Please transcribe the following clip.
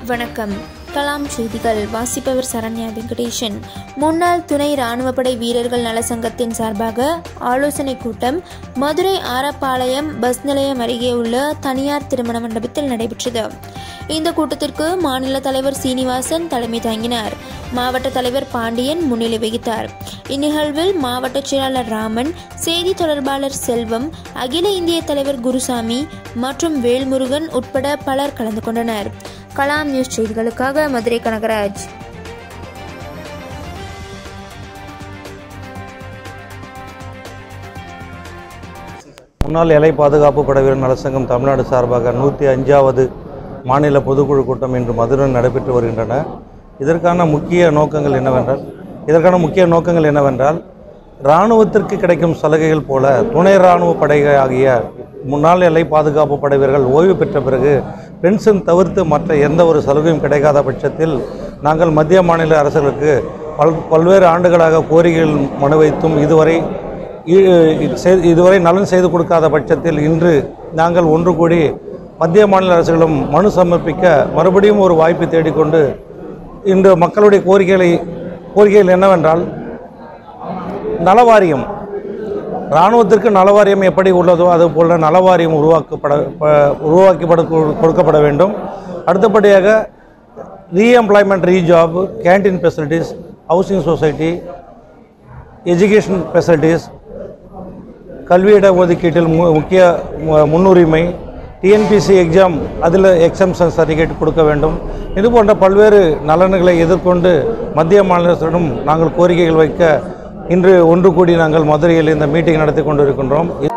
வணக்கம் கலாம் செய்திகள் வாசிப்பவர் சரண்யா வெங்கடேசன் முன்னாள் துணை ராணுவப்படை வீரர்கள் நல சங்கத்தின் சார்பாக ஆலோசனை கூட்டம் மதுரை ஆரப்பாளையம் பஸ் நிலையம் அருகே உள்ள தனியார் திருமண மண்டபத்தில் நடைபெற்றது இந்த கூட்டத்திற்கு மாநில தலைவர் சீனிவாசன் தலைமை தாங்கினார் மாவட்ட தலைவர் பாண்டியன் முன்னிலை வகித்தார் இந்நிகழ்வில் மாவட்ட செயலாளர் ராமன் செய்தி தொடர்பாளர் செல்வம் அகில இந்திய தலைவர் குருசாமி மற்றும் வேல்முருகன் உட்பட பலர் கலந்து கொண்டனர் கலாம் நியூஸ் செய்திகளுக்காக மதுரை கனகராஜ் முன்னாள் எல்லை பாதுகாப்பு படை வீரர் நலசங்கம் தமிழ்நாடு சார்பாக நூற்றி அஞ்சாவது மாநில பொதுக்குழு கூட்டம் இன்று மதுரையில் நடைபெற்று வருகின்றன இதற்கான முக்கிய நோக்கங்கள் என்னவென்றால் இதற்கான முக்கிய நோக்கங்கள் என்னவென்றால் இராணுவத்திற்கு கிடைக்கும் சலுகைகள் போல துணை இராணுவ படை ஆகிய முன்னாள் எல்லை பாதுகாப்பு படை வீரர்கள் ஓய்வு பெற்ற பிறகு பென்ஷன் தவிர்த்து மற்ற எந்த ஒரு சலுகையும் கிடைக்காத பட்சத்தில் நாங்கள் மத்திய மாநில அரசுகளுக்கு பல் பல்வேறு ஆண்டுகளாக கோரிக்கைகள் மனு வைத்தும் இதுவரை இ- செய்- இதுவரை நலன் செய்து கொடுக்காத பட்சத்தில் இன்று நாங்கள் ஒன்று கூடி மத்திய மாநில அரசுகளும் மனு சமர்ப்பிக்க மறுபடியும் ஒரு வாய்ப்பை தேடிக்கொண்டு இன்று மக்களுடைய கோரிக்கைகளை கோரிக்கைகள் என்னவென்றால் நலவாரியம் இராணுவத்திற்கு நலவாரியம் எப்படி உள்ளதோ அதுபோல நலவாரியம் உருவாக்கப்பட ப- உருவாக்கப்பட கொ- கொடுக்கப்பட வேண்டும் அடுத்தபடியாக reemployment rejob canteen facilities housing society education facilities கல்வியிட ஒதுக்கீட்டில் மு முக்கிய மு- முன்னுரிமை டிஎன்பிசி எக்ஸாம் அதில் எக்ஸம்ஷன் சர்டிஃபிகேட் கொடுக்க வேண்டும் இது போன்ற பல்வேறு நலன்களை எதிர்கொண்டு மத்திய மாநில அரசிடம் நாங்கள் கோரிக்கைகள் வைக்க இன்று ஒன்று கூடி நாங்கள் மதுரையில் இந்த மீட்டிங் நடத்தி கொண்டிருக்கின்றோம்